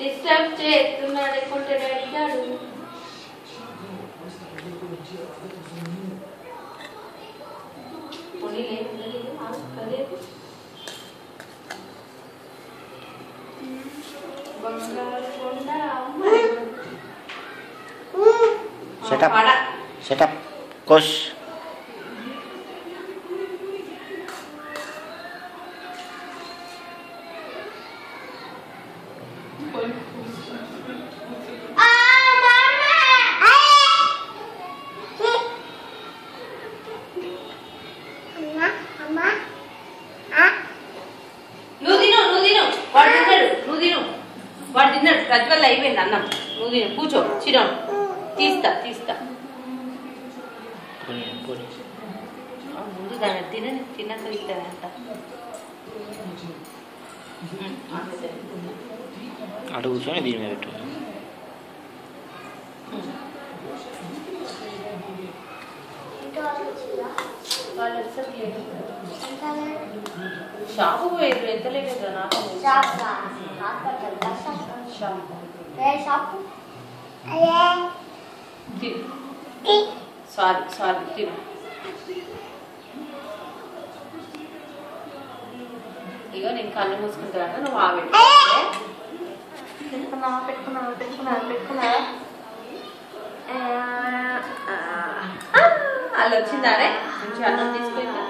Disturb చేస్తున్నాడు కొంటే daddy గాడు పోనీ లేదు లేదు కలేదు బంగారు కొండ అమ్మాయి. Shut up. పడ. సెటప్ కోష్ నువ్వు తిను నువ్వు తిను వాడు తిన్నాడు నువ్వు తిను వాడు తిన్నాడు ప్రజ్వల్ అయిపోయింది అన్నం నువ్వు తిను కూర్చో చిరం తీస్తా తీస్తా పోనీ పోనీ ఆ, ముందు దాన్ని తినని తిన్నాక ఇస్తాను అంత అటు కూర్చొని దీని మీద పెట్టు వాళ్ళు వచ్చేసరికి లేట్ షాపు పోయారు ఎంత లేట్ అవుతుంది నాకు షాప్ తిను సారీ సారీ తిను ఇగో నేను కళ్ళు మూసుకుంటాను నువ్వు ఆ పెట్టు పెట్టుకున్నావా పెట్టుకున్నావా పెట్టుకున్నావా పెట్టుకున్నావా ఆ, ఆ, ఆ, వాళ్ళు వచ్చిందారే మంచి అన్నం తీసుకెళ్తా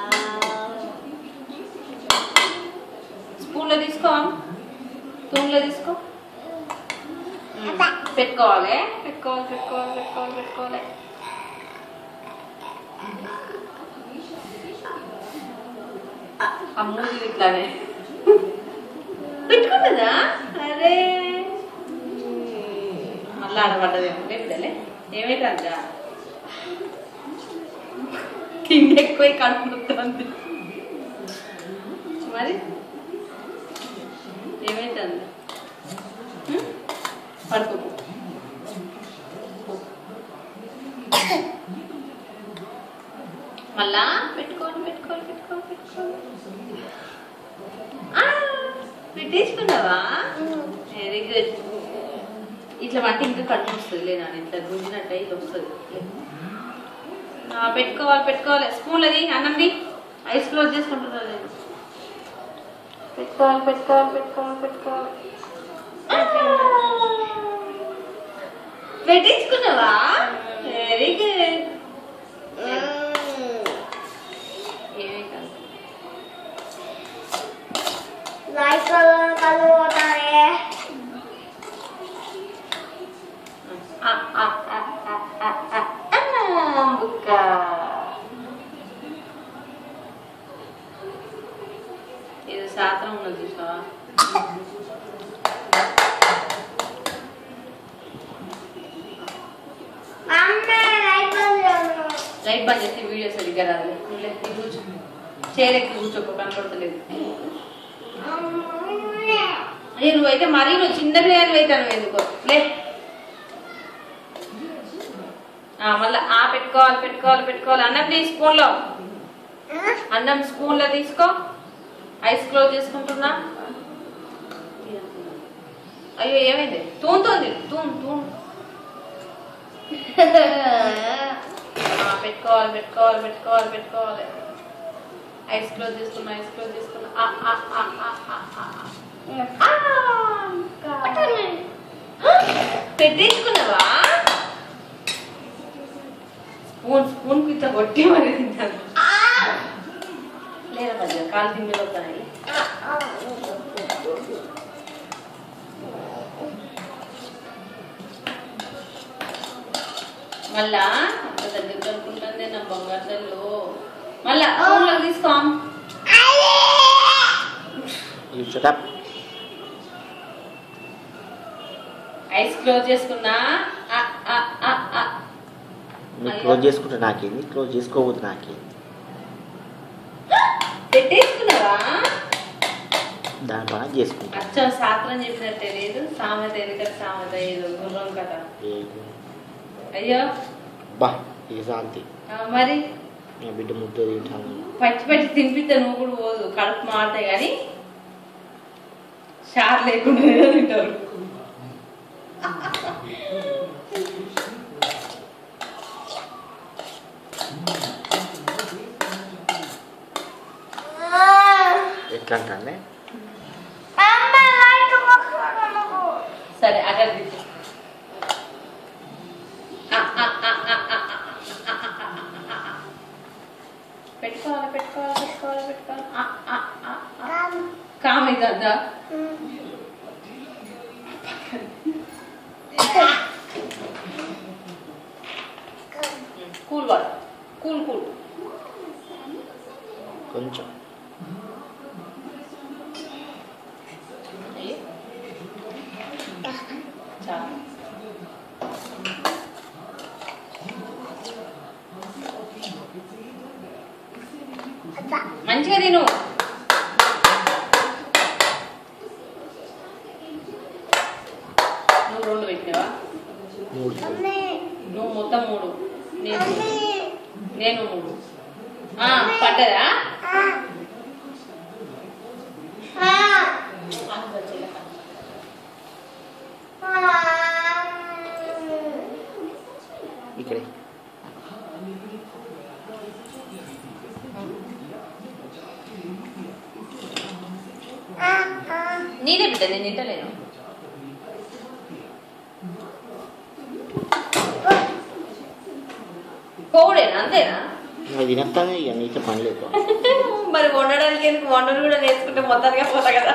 స్పూన్లో తీసుకో స్పూన్లో తీసుకో ఉమ్, పెట్టుకోవాలి పెట్టుకోవాలి పెట్టుకోవాలి పెట్టుకోవాలి పెట్టుకోవాలి అమ్ము ఇట్లానే పెట్టుకున్నదా అరే మళ్ళీ ఆడపడ్డదేమో లేపుదలే ఏమైతుందా కింద ఎక్కువ కడుపుతుంది మరి ఏమైతుంది పడుకో మళ్ళా పెట్టుకోండి పెట్టుకోండి పెట్టుకోండి పెట్టుకోండి ఆ, పెట్టేసుకున్నావా వెరీ గుడ్ ఇట్లా వంట ఇంకా కడుపు వస్తుంది లేదా ఇట్లా గుంజినట్టు ఇది వస్తుంది ఆ, పెట్టుకోవాలి పెట్టుకోవాలి స్పూన్లది అన్నంది ఐస్ క్లోజ్ చేసుకుంటున్నా నేను పెట్టుకోవాలి పెట్టుకోవాలి పెట్టుకోవాలి పెట్టుకోవాలి పెట్టించుకున్నావా వెరీ గుడ్ ఏమీ కాదు ఆ, ఆ, ఆ, ఆ, ఆ, ఆ, ఆ, బుక్క ఇది శాస్త్రం ఉన్నది చూసావా లైట్ బంద్ చేస్తే వీడియో సరిగ్గా రాదు నువ్వు లే, నువ్వు కూర్చో చేరెక్కి కూర్చోకో కనపడతలేదు అయ్యో నువ్వైతే మరీ నువ్వు చిన్న పిల్లలు అవుతాను ఎందుకో లే ఆ, మళ్ళా ఆ పెట్టుకోవాలి పెట్టుకోవాలి పెట్టుకోవాలి అన్నం తీ స్పూన్లో అన్నం స్పూన్లో తీసుకో ఐస్ క్లోజ్ చేసుకుంటున్నా అయ్యో ఏమైంది తూంతుంది తూన్ తూన్ ఆ, పెట్టుకోవాలి పెట్టుకోవాలి పెట్టుకోవాలి పెట్టుకోవాలి ఐస్ క్లోజ్ చేసుకున్నా ఐస్ క్లోజ్ చేసుకున్నా ఆ, ఆ, ఆ, ఆ, ఆ, ఆ, ఆ. ఆ, ఇంకా. పెట్టేసుకున్నావా స్పూన్ స్పూన్ ఇట్లా కొట్టి మరి తింటాను లేదా మధ్య కాలు తిమ్మిలో వస్తాయి మళ్ళా అంత దగ్గర అనుకుంటుంది నా బంగారు తల్లు మళ్ళా స్పూన్లో తీసుకో యూ సెటప్ ఐస్ క్లోజ్ చేసుకున్నా ఆ, ఆ, ఆ, ఆ. నువ్వు క్లోజ్ చేసుకుంటే నాకేంది క్లోజ్ చేసుకోవద్దు నాకేంది పెట్టేసుకున్నావా దాని పని చేసుకుంటా అచ్చం శాస్త్రం చెప్పినట్టే లేదు సామెత ఎదుక సామెత ఏదో గుర్రం కథ ఏ- అయ్యో బా ఏ శాంతి ఆ, మరి నా బిడ్డ ముద్ద తింటాను పచ్చి పచ్చి తినిపిస్తే నువ్వు కూడా పోదు కడుపు మారుతాయి కానీ చారు లేకుండా తింటారు ఎట్లా అంటే సరే అక్కడ తీసి పెట్టుకోవాలి పెట్టుకోవాలి పెట్టుకోవాలి పెట్టుకోవాలి ఆ, ఆ, ఆ, ఆ. కామ్ ఇద్దా కూల్ వాడు కూల్ కూల్ కొంచెం చాలా మంచిగా తిను నువ్వు రెండు పెట్టినావా మూడు నువ్వు మొత్తం మూడు నేను నేను మూడు ఆ, పడ్డదా ఇక్కడే నేనే బిడ్డ నేను తింటలేను కోవుడేనా అంతేనా అది తినేస్తాను ఇక నీతో పని లేదు మరి వండడానికి ఎందుకు వండలు కూడా నేర్చుకుంటే మొత్తానికి పోతా కదా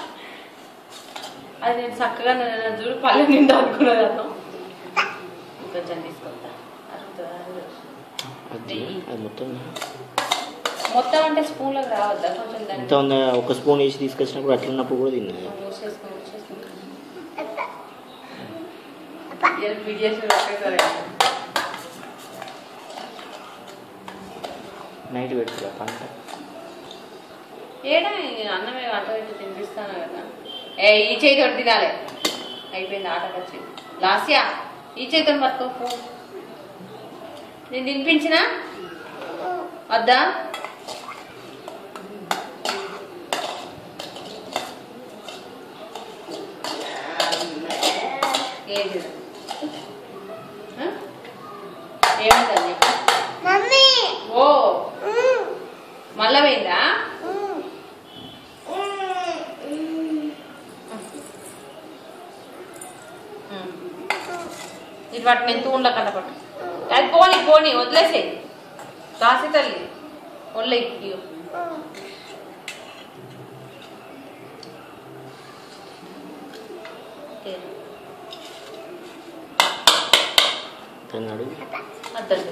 అది నేను చక్కగా నేను చూడు పల్లె నిండా అనుకున్నది అన్నం కొంచెం తీసుకొస్తా అరుగుతుందా? అది అది మొత్తం మొత్తం అంటే స్పూన్లోకి రావద్దా కొంచెం ఎంత దాన్ని ఉందా ఒక స్పూన్ వేసి తీసుకొచ్చినప్పుడు అట్లా ఉన్నప్పుడు కూడా తిన్నది మూసేసుకో మూసేసుకో ఇవాళ వీడియోస్ ఒకేసారి నైట్ పెట్టుకురా పంట ఏడా ఈ అన్నమే వంట పెట్టి తినిపిస్తాను కదా ఏ ఈ చేయి తోటి తినాలి అయిపోయింది ఆటకు వచ్చింది లాస్యా ఈ చేతితో పట్టుకో పో. నేను తినిపించినా వద్దా ఏంటి ఏమైందండి ఓ మళ్ళా పోయిందా ఇది వాటిని ఎంత ఉండకుండా పట్టు అది పోని పోని వదిలేసే రాసి తల్లి ఒళ్ళే ఇయ్యో తిన్నాడు అద్దరు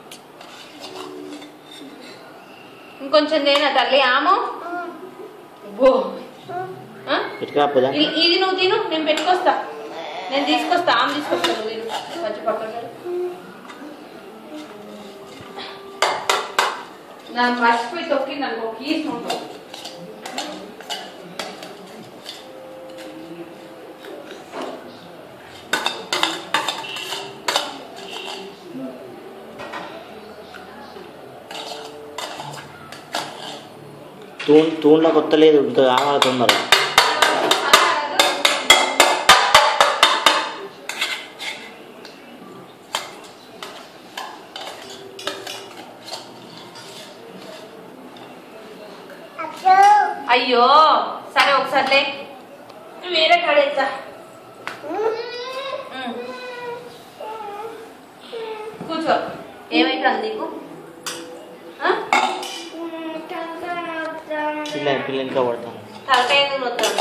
ఇంకొంచెం తేనా తల్లి ఆమో బో ఆ? పెట్టుకురా పోదా ఇ- ఇది నువ్వు తిను నేను పెట్టుకొస్తా నేను తీసుకొస్తా ఆమె తీసుకొస్తా నువ్వు తిను కొంచెం పక్కన పెట్టు. నన్ను మర్చిపోయి తొక్కింది అనుకో కీస్ ఉంటావు తూన్ తూన్లో కొత్త లేదు ఇంకా కావాలి తొందరగా అయ్యో సరే ఒకసారి వేరే కడేస్తా కూర్చో ఏమైతుంది నీకు ఆ? పిల్ల పిల్ల ఇంకా పడతాను తలకాయ ఎందుకు నొత్తాను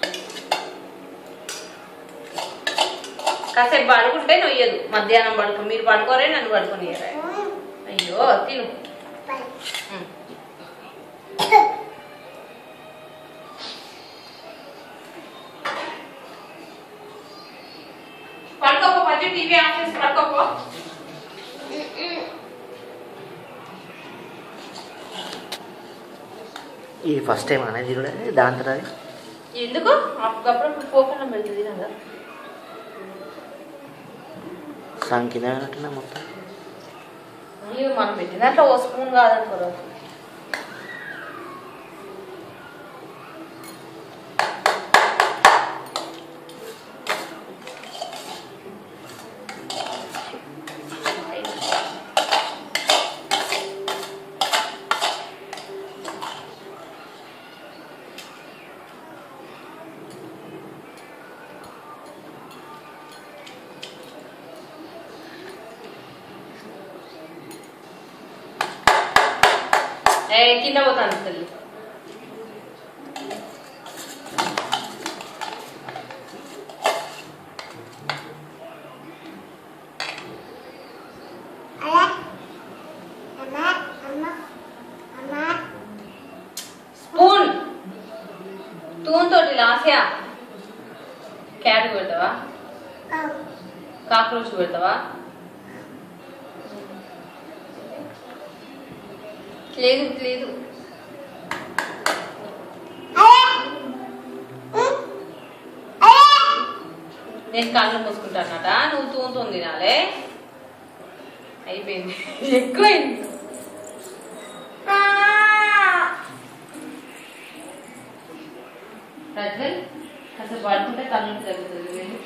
కాసేపు పడుకుంటే నొయ్యదు మధ్యాహ్నం పడుకో మీరు పడుకోరే నన్ను పడుకోనియరా అయ్యో తిను ఉమ్. పడుకోపో పచ్చి టీవీ ఆన్ చేసి పడుకోపో ఇది ఫస్ట్ టైం అనేది కూడా దాని తర్వాత ఎందుకు అప్పుడప్పుడు పోకుండా పెడుతుంది కదా సగం కింద పెట్టినా మొత్తం ఇవి మనం పెట్టిన దాంట్లో ఓ స్పూన్ కాదనుకోరు కింద పోతాను తల్లి స్పూన్ తూన్ తోటి లాస్యా క్యాట్ పెడతావా కాక్రోచ్ పెడతావా లేదు లేదు నేను కళ్ళు మూసుకుంటానట నువ్వు తూంతో తినాలే అయిపోయింది ఎక్కువైంది ప్రజ్వల్ అసలు పడుకుంటే కళ్ళు తగ్గుతుంది లేదు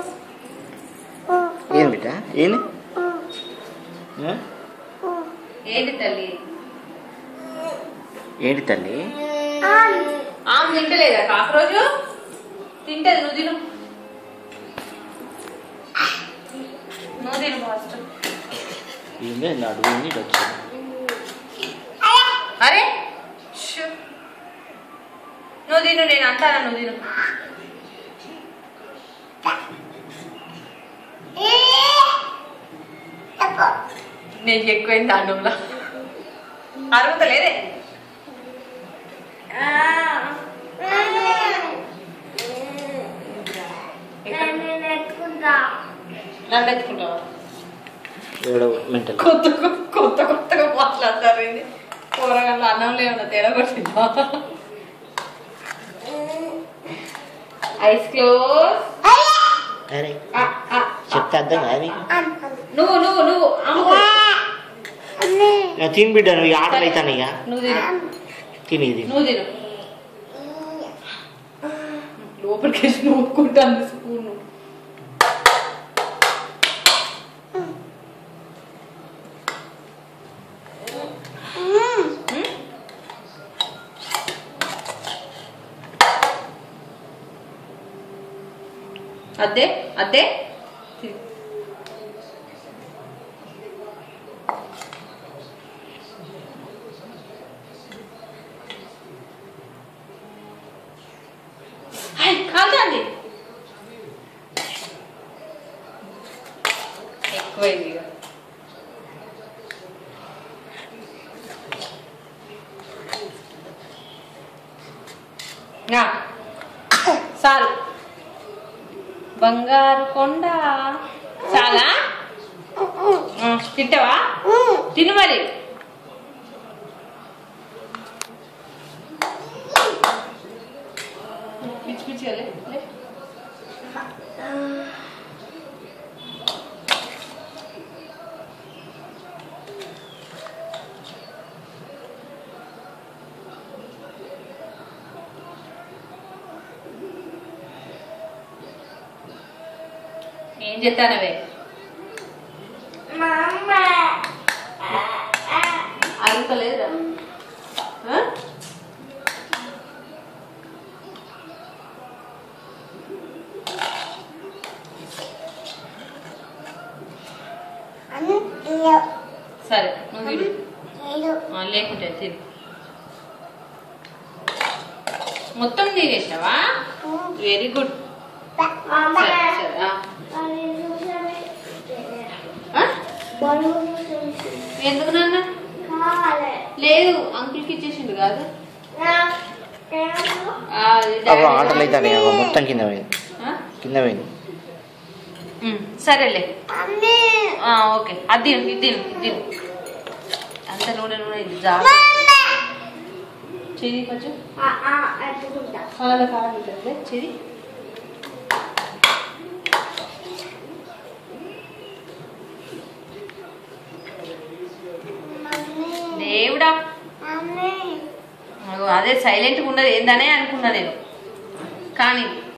ఏం బిడ్డ ఏంది ఆ? ఏంటి తల్లి ఏంటి తల్లి ఆమె తింటలేదా కాకరోజు తింటది నువ్వు తిను నువ్వు తిను ఫస్ట్ ఏంది అడుగు ఏంది ఇటు వచ్చింది అరే షూ. నువ్వు తిను నేను అంటానా నువ్వు తిను నేను ఎక్కువైంది దాంట్లో అరుగుతలేదే నన్ను ఎత్తుకుంటావా ఏడో మెంటల్ కొత్త కొత్త కొత్తగా మాట్లాడతారు ఇది కూరగాయలు అన్నంలో ఏమన్నా తేడా కొట్టిందా ఐస్ క్లోజ్ అరే చెప్తే అర్థం కాదు నీకు నువ్వు నువ్వు నువ్వు అమ్ముకో. ఇక తిని బిడ్డ నువ్వు ఈ ఆటలు అవుతాను ఇక నువ్వు తిను తిని ఇది నువ్వు తిను లోపలికి వేసి నూక్కుంటాను స్పూన్ అదే అదే కాదండి ఎక్కువైంది ఇక నా చాలు బంగారు కొండ చాలా ఆ, తింటావా తిను మరి పిచ్చి పిచ్చిగా లే లే. ఏం చెప్తానవే అడుగుతలేదా ఆ? సరే నువ్వు తిను ఆ, లేకుంటే తిను మొత్తం తినేసావా వెరీ గుడ్ సరే సరే ఆ. ఆ? ఎందుకు నాన్న లేదు అంకుల్కి ఇచ్చేసిండు కాదు ఆ, అది అప్పుడు డాడీ- ఆటలు అవుతాను ఇక మొత్తం కింద పోయింది ఆ? కింద పోయింది ఉమ్, సరేలే ఆ, ఓకే అది తిను ఇది తిను ఇది తిను అంత నూనె నూనె ఇది జా చెయ్యి కొంచెం కాళ్ళ కాళ్ళు ఉంటుంది చెయ్యి దేవుడా అగో, అదే సైలెంట్గా ఉన్నది ఏందనే అనుకున్నా నేను కానీ